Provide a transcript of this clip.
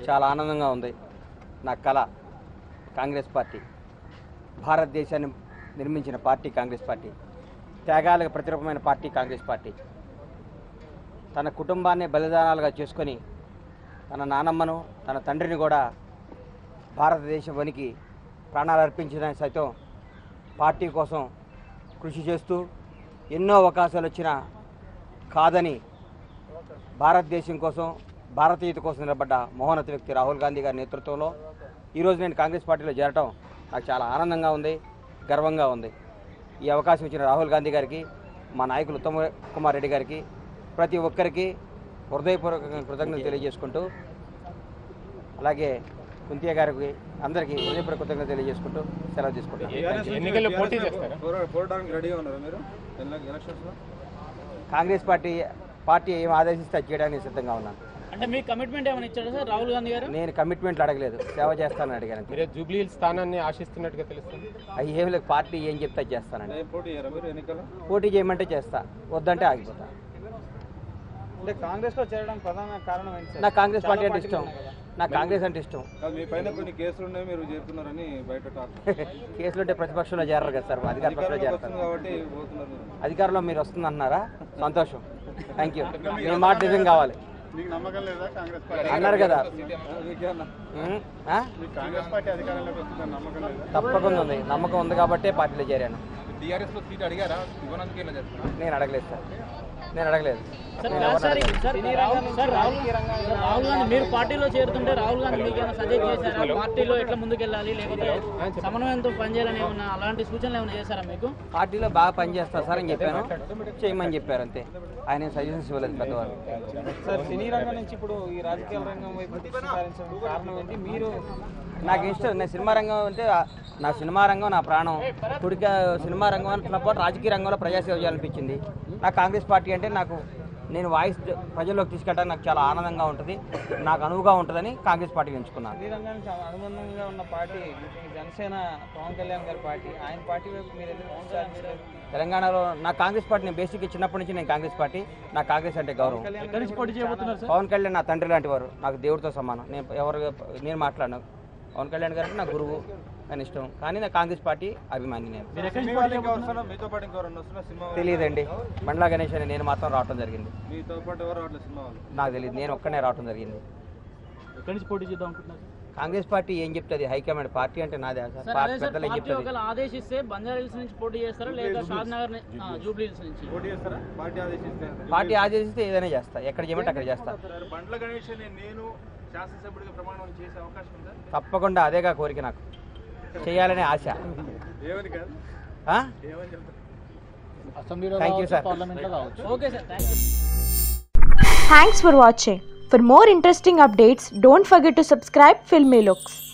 చాలా ఆనందంగా ఉంది నా కళ కాంగ్రెస్ పార్టీ భారతదేశాన్ని నిర్మించిన పార్టీ కాంగ్రెస్ పార్టీ త్యాగాలకు ప్రతిరూపమైన పార్టీ కాంగ్రెస్ పార్టీ తన కుటుంబాన్ని బలిదానాలుగా చేసుకొని తన నానమ్మను తన తండ్రిని కూడా భారతదేశం వనికి ప్రాణాలు అర్పించిన సైతం పార్టీ కోసం కృషి చేస్తూ ఎన్నో అవకాశాలు వచ్చినా కాదని భారతదేశం కోసం భారతీయత కోసం నిలబడ్డ మహోన్నత వ్యక్తి రాహుల్ గాంధీ గారి నేతృత్వంలో ఈరోజు నేను కాంగ్రెస్ పార్టీలో చేరటం నాకు చాలా ఆనందంగా ఉంది గర్వంగా ఉంది ఈ అవకాశం ఇచ్చిన రాహుల్ గాంధీ గారికి మా నాయకులు ఉత్తమ కుమార్ రెడ్డి గారికి ప్రతి ఒక్కరికి హృదయపూర్వకంగా కృతజ్ఞతలు తెలియజేసుకుంటూ అలాగే కుంతియ గారికి అందరికీ హృదయపూర్వక కృతజ్ఞతలు తెలియజేసుకుంటూ సెలవు తీసుకుంటాను ఎన్నికల్లో పోటీ చేస్తారా పోరా- పోరాటానికి రెడీగా ఉన్నారా మీరు ఎల- ఎలక్షన్స్లో కాంగ్రెస్ పార్టీ పార్టీ ఏం ఆదేశిస్తే అది చేయడానికి సిద్ధంగా ఉన్నాను అంటే మీ కమిట్మెంట్ ఏమైనా ఇచ్చారా సార్ రాహుల్ గాంధీ గారు నేను కమిట్మెంట్లు అడగలేదు సేవ చేస్తానని అడిగాను మీరే జూబ్లీ హిల్స్ స్థానాన్ని ఆశిస్తున్నట్టుగా తెలుస్తుంది అవి ఏం లేదు పార్టీ ఏం చెప్తే అది చేస్తానండి ఏం పోటీ చేయరా మీరు ఎన్నికల్లో పోటీ చేయమంటే చేస్తా వద్దంటే ఆగిపోతా అంటే కాంగ్రెస్ లో చేరడం ప్రధాన కారణం ఏంటి సార్ నాకు కాంగ్రెస్ పార్టీ అంటే ఇష్టం నాకు కాంగ్రెస్ అంటే ఇష్టం కాదు మీ పైన కొన్ని కేసులు ఉన్నాయి మీరు చేరుతున్నారని బయట టాక్ కేసులు ఉంటే ప్రతిపక్షంలో చేరరు కదా సార్ అధికార పక్షంలో అధికారంలోకి చేరతారు వస్తుంది కాబట్టి పోతున్నారు మీరు. అధికారంలో మీరు వస్తుందన్నారా సంతోషం థ్యాంక్ యూ మీ మాట నిజం కావాలి మీకు నమ్మకం లేదా కాంగ్రెస్ పార్టీ అన్నారు కదా మీకేమన్నా ఉమ్, ఆ? మీకు కాంగ్రెస్ పార్టీ అధికారంలోకి వస్తుందని నమ్మకం లేదా తప్పకుండా ఉంది నమ్మకం ఉంది కాబట్టే పార్టీలో చేరాను టీఆర్ఎస్ లో సీట్ అడిగారా ఇవ్వడానికి ఇలా చేస్తున్నారు నేను అడగలేదు సార్ నేను అడగలేదు సార్ నేను కాదు ఎవరిని సార్ అడగలేదు. Sir Rahul sir Rahul sir Rahul Gandhi మీరు పార్టీలో చేరుతుంటే రాహుల్ గాంధీ మీకు ఏమైనా సజెస్ట్ చేశారా పార్టీలో ఎట్లా ముందుకెళ్ళాలి లేకపోతే సమన్వయంతో పనిచేయాలని ఏమన్నా అలాంటి సూచనలు ఏమైనా చేశారా మీకు పార్టీలో బాగా పనిచేస్తా సార్ అని చెప్పాను చేయమని చెప్పారు అంతే ఆయన సజెషన్స్ ఇవ్వలేదు పెద్దవారు సార్ సినీ రంగం నుంచి ఇప్పుడు ఈ రాజకీయ రంగం వైపు దృష్టి సారించడం కారణం ఏంటి మీరు నాకు ఇష్టం నేను సినిమా రంగం అంటే ఆ- నా సినిమా రంగం నా ప్రాణం కుడిక సినిమా రంగం అంటున్న పాటు రాజకీయ రంగంలో ప్రజాసేవ చేయాలనిపించింది నాకు కాంగ్రెస్ పార్టీ అంటే నాకు నేను వాయిస్ ప్రజల్లోకి తీసుకెళ్ళడానికి నాకు చాలా ఆనందంగా ఉంటుంది నాకు అనువుగా ఉంటుందని కాంగ్రెస్ పార్టీ ఎంచుకున్నాను సినీ రంగానికి అనుబంధంగా ఉన్న పార్టీ జనసేన పవన్ కళ్యాణ్ గారి పార్టీ ఆయన పార్టీ వైపు మీరు ఎందుకు దృష్టి సారించలేదు తెలంగాణలో నా కాంగ్రెస్ పార్టీ నేను బేసిక్ చిన్నప్పటి నుంచి నేను కాంగ్రెస్ పార్టీ నా కాంగ్రెస్ అంటే గౌరవం ఎక్కడి నుంచి పోటీ చేయబోతున్నారు సార్ పవన్ కళ్యాణ్ నా తండ్రి లాంటి వారు నాకు దేవుడితో సమానం నేను ఎవరు నేను మాట్లాడను పవన్ కళ్యాణ్ గారికి నా గురువు అని ఇష్టం కానీ నా కాంగ్రెస్ పార్టీ అభిమాని నేను మీరు ఎక్కడి నుంచి మీ పోటీ వాళ్ళు ఇంకా చేయబోతున్నారు వస్తున్నా మీతో పాటు ఇంకెవరన్నా వస్తున్నా సినిమా వాళ్ళు? తెలియదండి బండ్లా గణేష్ అని నేను మాత్రం రావటం జరిగింది మీతో పాటు ఎవరు రావట్లేదు సినిమా వాళ్ళు నాకు తెలియదు నేను ఒక్కనే రావటం జరిగింది ఎక్కడి నుంచి పోటీ చేద్దాం అనుకుంటున్నారు కాంగ్రెస్ పార్టీ ఏం చెప్తుంది హైకమాండ్ పార్టీ అంటే నాదే సార్ సార్ అదే పార్టీ సార్ పెద్దలు ఏం పార్టీ చెప్తుంది ఒకవేళ ఆదేశిస్తే బంజారా హిల్స్ నుంచి పోటీ చేస్తారా లేదా షాద్ నగర్ జూబ్లీ హిల్స్ నుంచి పోటీ చేస్తారా పార్టీ ఆదేశిస్తే పార్టీ ఆదేశిస్తే ఏదైనా చేస్తా ఎక్కడ చేయమంటే అక్కడ చేస్తా బండ్ల గణేష్ అనే నేను శాసనసభ్యుడిగా ప్రమాణం చేసే అవకాశం ఉందా తప్పకుండా అదేగా కోరిక నాకు చేయాలనే ఆశ ఏమని కాదు ఆ? ఏమని చెప్తారు thank you sir okay sir thank you Thanks for watching. For more interesting updates, don't forget to subscribe Filmy Looks.